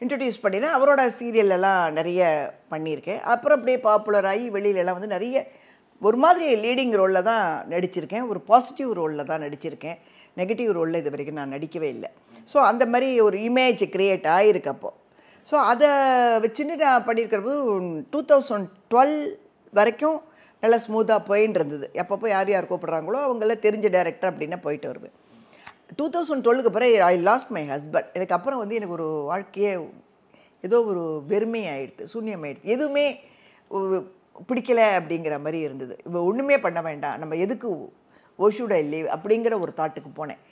introduce பண்ணினேன் அவரோட serial எல்லாம் நிறைய பண்ணியிருக்கேன் அப்புறம் அப்படியே பாப்புலர் ஆகி வெளியிலலாம் வந்து நிறைய ஒரு மாதிரி லீடிங் ரோலில் தான் நடிச்சிருக்கேன் ஒரு பாசிட்டிவ் ரோலில் தான் நடிச்சிருக்கேன் நெகட்டிவ் ரோலில் இது வரைக்கும் நான் நடிக்கவே இல்லை ஸோ அந்த மாதிரி ஒரு இமேஜ் கிரியேட் ஆகிருக்கு அப்போ ஸோ அதை வச்சுன்னு நான் பண்ணியிருக்கிறப்போ டூ தௌசண்ட் டுவெல் வரைக்கும் நல்லா ஸ்மூத்தாக போயின்னு இருந்தது எப்பப்போ யார் யார் கூப்பிட்றாங்களோ அவங்கள தெரிஞ்ச டேரக்டர் அப்படின்னா போயிட்டு வருவேன் டூ தௌசண்ட் டுவெல்லுக்கு பிறகு ஐ லாஸ்ட் மை ஹஸ்பண்ட் எனக்கு அப்புறம் வந்து எனக்கு ஒரு வாழ்க்கையே ஏதோ ஒரு வெறுமை ஆயிடுது சூன்யம் ஆயிடுது எதுவுமே ஒரு பிடிக்கல அப்படிங்கிற மாதிரி இருந்தது இப்போ ஒன்றுமே பண்ண வேண்டாம் நம்ம எதுக்கு ஓ ஷுட் ஐ லீவ் அப்படிங்கிற ஒரு தாட்டுக்கு போனேன்